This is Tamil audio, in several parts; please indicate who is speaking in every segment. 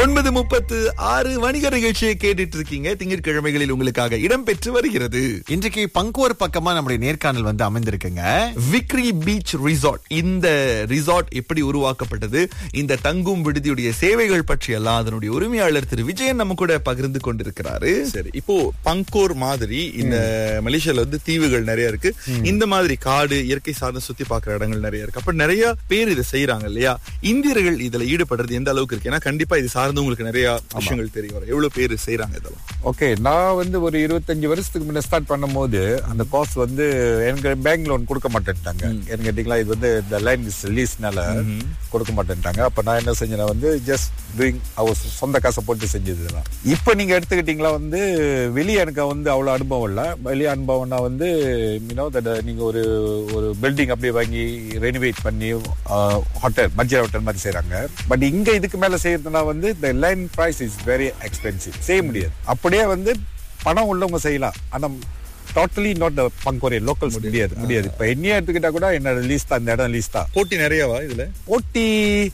Speaker 1: ஒன்பது முப்பத்து ஆறு வணிக நிகழ்ச்சியை கேட்டுட்டு இருக்கீங்க திங்கட்கிழமைகளில் உங்களுக்காக இடம்பெற்று வருகிறது
Speaker 2: இன்றைக்கு பங்குவர் பக்கமா நம்முடைய நேர்காணல் வந்து அமைந்திருக்குங்க
Speaker 1: விக்ரி பீச் ரிசார்ட் இந்த ரிசார்ட் எப்படி உருவாக்கப்பட்டது இந்த தங்கும் விடுதியுடைய சேவைகள் பற்றி எல்லாம் அதனுடைய உரிமையாளர் திரு விஜயன் நம்ம கூட பகிர்ந்து கொண்டிருக்கிறாரு
Speaker 3: சரி இப்போ பங்கோர் மாதிரி இந்த மலேசியால வந்து தீவுகள் நிறைய இருக்கு இந்த மாதிரி காடு இயற்கை சார்ந்த சுத்தி பார்க்குற இடங்கள் நிறைய இருக்கு அப்ப நிறைய பேர் இதை செய்யறாங்க இல்லையா இந்தியர்கள் இதுல ஈடுபடுறது எந்த அளவுக்கு இருக்கு ஏன்னா கண்டிப்பா இது சார்ந்து உங்களுக்கு நிறைய விஷயங்கள் தெரிய வரும் எவ்வளவு பேர் செய்யறாங்க இதெல்லாம்
Speaker 4: ஓகே நான் வந்து ஒரு இருபத்தஞ்சு வருஷத்துக்கு முன்ன ஸ்டார்ட் பண்ணும்போது அந்த காஸ்ட் வந்து எனக்கு பேங்க் லோன் கொடுக்க மாட்டேன்ட்டாங்க எனக்கு கேட்டீங்களா இது வந்து இந்த லைன் லீஸ்னால கொடுக்க மாட்டேன்ட்டாங்க அப்ப நான் என்ன செஞ்சேன் வந்து ஜஸ்ட் டூயிங் அவர் சொந்த காசை போட்டு செஞ்சது இதெல்லாம் இப்போ நீங்க எடுத்துக்கிட்டீங்களா வந்து வெளியே எனக்கு வந்து அவ்வளவு அனுபவம் இல்லை வெளியே அனுபவம்னா வந்து யூனோ தட் நீங்க ஒரு ஒரு பில்டிங் அப்படியே வாங்கி ரெனிவேட் பண்ணி ஹோட்டல் பட்ஜெட் ஹோட்டல் மாதிரி செய்றாங்க பட் இங்க இதுக்கு மேல செய்யறதுனா வந்து இந்த line price is very expensive செய்ய முடியாது அப்படியே வந்து பணம் உள்ளவங்க செய்யலாம் ஆனா டோட்டலி நாட் பங்கோரே லோக்கல்ஸ் முடியாது முடியாது இப்ப என்னையே எடுத்துக்கிட்டா கூட என்னோட லீஸ் தான் இந்த இடம் லீஸ் தான்
Speaker 3: போட்டி நிறையவா இதுல
Speaker 4: போட்டி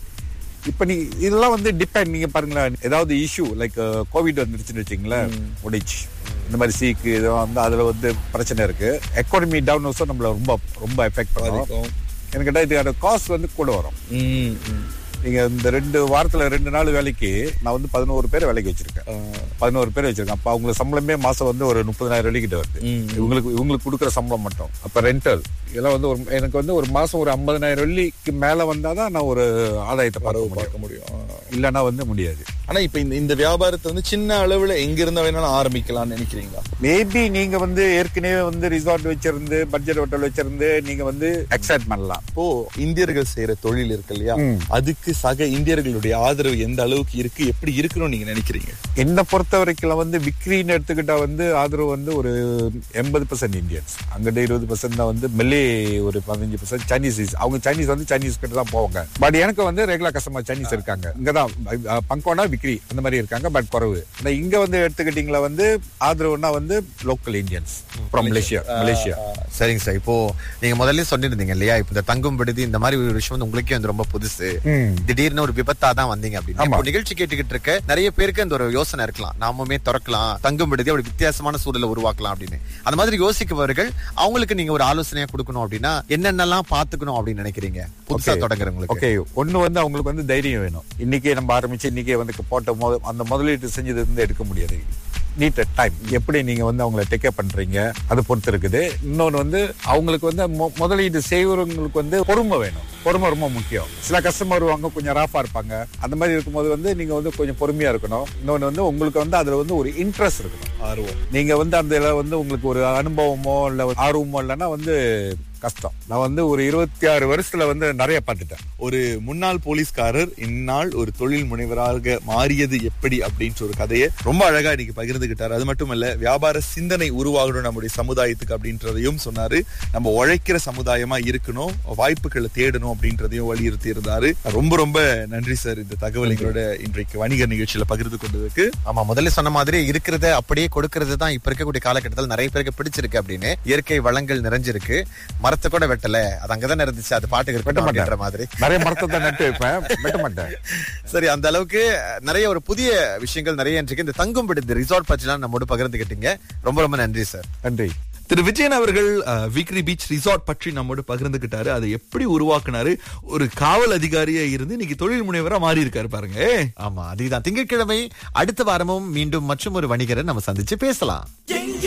Speaker 4: இப்ப நீ இதெல்லாம் வந்து டிபெண்ட் நீங்க பாருங்களேன் ஏதாவது இஷ்யூ லைக் கோவிட் வந்துருச்சுன்னு வச்சுங்களேன் முடிச்சு இந்த மாதிரி சீக்கு இதெல்லாம் வந்து அதுல வந்து பிரச்சனை இருக்கு எக்கானமி டவுன் ஆல்சோ நம்மள ரொம்ப ரொம்ப எஃபெக்ட் பண்ணும்
Speaker 3: பாதிக்கும்.
Speaker 4: எனக்கு கேட்டா இதுக்கான காஸ்ட் வந்து கூட வரும்
Speaker 3: ம், ம்.
Speaker 4: நீங்க இந்த ரெண்டு வாரத்துல ரெண்டு நாள் வேலைக்கு நான் வந்து பதினோரு பேர் வேலைக்கு வச்சிருக்கேன் பதினோரு பேர் வச்சிருக்கேன் அப்ப அவங்களுக்கு சம்பளமே மாசம் வந்து ஒரு முப்பதாயிரம் வெள்ளிக்கிட்ட வருது
Speaker 3: ம்.
Speaker 4: இவங்களுக்கு இவங்களுக்கு கொடுக்குற சம்பளம் மட்டும் அப்ப ரெண்டல் இதெல்லாம் வந்து ஒரு எனக்கு வந்து ஒரு மாசம் ஒரு ஐம்பதனாயிரம் வெள்ளிக்கு மேல வந்தாதான் நான் ஒரு ஆதாயத்தை
Speaker 3: வரவு
Speaker 4: பார்க்க முடியும்
Speaker 3: பார்க்க முடியும்
Speaker 4: இல்லைன்னா வந்து முடியாது
Speaker 3: ஆனா இப்ப இந்த இந்த வியாபாரத்தை வந்து சின்ன அளவுல எங்க இருந்தா வேணாலும் ஆரம்பிக்கலாம்னு நினைக்கிறீங்களா
Speaker 4: மேபி நீங்க வந்து ஏற்கனவே வந்து ரிசார்ட் வச்சிருந்து பட்ஜெட் ஹோட்டல் வச்சிருந்து நீங்க வந்து எக்ஸைட் பண்ணலாம்
Speaker 3: இப்போ இந்தியர்கள் செய்யற தொழில் இருக்கு இல்லையா
Speaker 4: ம்.
Speaker 3: அதுக்கு சக இந்தியர்களுடைய ஆதரவு எந்த அளவுக்கு இருக்கு எப்படி இருக்கணும்னு நீங்க நினைக்கிறீங்க
Speaker 4: என்னை பொறுத்த வரைக்கும் வந்து விக்ரின்னு எடுத்துக்கிட்டா வந்து ஆதரவு வந்து ஒரு எண்பது பர்சன்ட் இந்தியன்ஸ் அங்கிட்ட இருபது பர்சன்ட் தான் வந்து மெல்லே ஒரு பதினஞ்சு பர்சன்ட் சைனீஸ் அவங்க சைனீஸ் வந்து சைனீஸ் கிட்ட தான் போவாங்க பட் எனக்கு வந்து ரெகுலர் கஸ்டமர் சைனீஸ் இருக்காங்க இங்கதான் பங்கோனா விக்ரி அந்த மாதிரி இருக்காங்க பட் குறவு ஆனா இங்க வந்து எடுத்துக்கிட்டீங்களா வந்து ஆதரவுனா வந்து local Indians from Malaysia Malaysia
Speaker 2: சரிங்க சார் இப்போ நீங்க முதல்ல சொல்லிருந்தீங்க இல்லையா இப்போ இந்த தங்கும் விடுதி இந்த மாதிரி ஒரு விஷயம் வந்து உங்களுக்கே வந்து ரொம்ப புதுசு
Speaker 4: ம்.
Speaker 2: திடீர்னு ஒரு விபத்தா தான் வந்தீங்க அப்படின்னு
Speaker 4: ஆமா.
Speaker 2: இப்போ நிகழ்ச்சி கேட்டுக்கிட்டு இருக்க நிறைய பேருக்கு அந்த ஒரு யோசனை இருக்கலாம் நாமுமே திறக்கலாம் தங்கும் விடுதி அப்படி வித்தியாசமான சூழலை உருவாக்கலாம் அப்படின்னு அந்த மாதிரி யோசிக்கவர்கள் அவங்களுக்கு நீங்க ஒரு ஆலோசனையா கொடுக்கணும் அப்படின்னா என்னென்னலாம் பாத்துக்கணும் அப்படின்னு நினைக்கிறீங்க புதுசா
Speaker 4: Okay.
Speaker 2: தொடங்குறவங்களுக்கு
Speaker 4: ஓகே ஒண்ணு வந்து அவங்களுக்கு வந்து தைரியம் வேணும் இன்னைக்கே நம்ம ஆரம்பிச்சு இன்னைக்கே வந்து போட்ட மொத அந்த முதலீட்டு செஞ்சது வந்து எடுக்க முடியாது நீட் டைம் எப்படி நீங்க வந்து அவங்கள டேக்கே பண்றீங்க அது பொறுத்து இருக்குது இன்னொன்னு வந்து அவங்களுக்கு வந்து மொ- முதலீடு செய்வங்களுக்கு வந்து பொறுமை வேணும் பொறுமை ரொம்ப முக்கியம் சில கஸ்டமர் வருவாங்க கொஞ்சம் ராஃபா இருப்பாங்க அந்த மாதிரி இருக்கும்போது வந்து நீங்க வந்து கொஞ்சம் பொறுமையா இருக்கணும் இன்னொன்னு வந்து உங்களுக்கு வந்து அதுல வந்து ஒரு இன்ட்ரெஸ்ட் இருக்கணும்
Speaker 3: ஆர்வம்
Speaker 4: நீங்க வந்து அந்த இதுல வந்து உங்களுக்கு ஒரு அனுபவமோ இல்ல ஒரு ஆர்வமோ இல்லைன்னா வந்து கஷ்டம் நான் வந்து ஒரு இருபத்தி ஆறு வருஷத்துல வந்து நிறைய பார்த்துட்டேன்
Speaker 3: ஒரு முன்னாள் போலீஸ்காரர் இந்நாள் ஒரு தொழில் முனைவராக மாறியது எப்படி அப்படின்ற ஒரு கதையை ரொம்ப அழகா இன்னைக்கு பகிர்ந்துகிட்டாரு அது மட்டும் இல்ல வியாபார சிந்தனை உருவாகணும் நம்முடைய சமுதாயத்துக்கு அப்படின்றதையும் சொன்னாரு நம்ம உழைக்கிற சமுதாயமா இருக்கணும் வாய்ப்புகளை தேடணும் அப்படின்றதையும் வலியுறுத்தி இருந்தாரு ரொம்ப ரொம்ப நன்றி சார் இந்த தகவல் எங்களோட இன்றைக்கு வணிக நிகழ்ச்சியில பகிர்ந்து கொண்டதுக்கு
Speaker 2: ஆமா முதல்ல சொன்ன மாதிரி இருக்கிறத அப்படியே கொடுக்கறது தான் இப்ப இருக்கக்கூடிய காலகட்டத்தில் நிறைய பேருக்கு பிடிச்சிருக்கு அப்படின்னு இயற்கை வளங்கள் நிறைஞ்சிருக்கு மரத்தை கூட வெட்டல அது அங்கதானே இருந்துச்சு அது பாட்டுக்கு
Speaker 4: வெட்ட
Speaker 2: இருக்கட்டும்
Speaker 4: மாட்டேன்.
Speaker 2: அப்படின்ற மாதிரி
Speaker 4: நிறைய மரத்தை தான் நட்டு வைப்பேன் வெட்ட மாட்டேன்
Speaker 2: சரி அந்த அளவுக்கு நிறைய ஒரு புதிய விஷயங்கள் நிறைய இருக்கு இந்த தங்கும் விடுதி ரிசார்ட் பற்றிலாம் நம்மோடு பகிர்ந்துக்கிட்டீங்க ரொம்ப ரொம்ப நன்றி சார்
Speaker 4: நன்றி
Speaker 1: திரு விஜயன் அவர்கள் அஹ், விக்ரி பீச் ரிசார்ட் பற்றி நம்மோடு பகிர்ந்துகிட்டாரு அதை எப்படி உருவாக்குனாரு ஒரு காவல் அதிகாரியா இருந்து இன்னைக்கு தொழில் முனைவரா மாறி இருக்காரு பாருங்க
Speaker 2: ஆமா அதுதான் திங்கட்கிழமை அடுத்த வாரமும் மீண்டும் மற்றும் ஒரு வணிகரை நம்ம சந்திச்சு பேசலாம்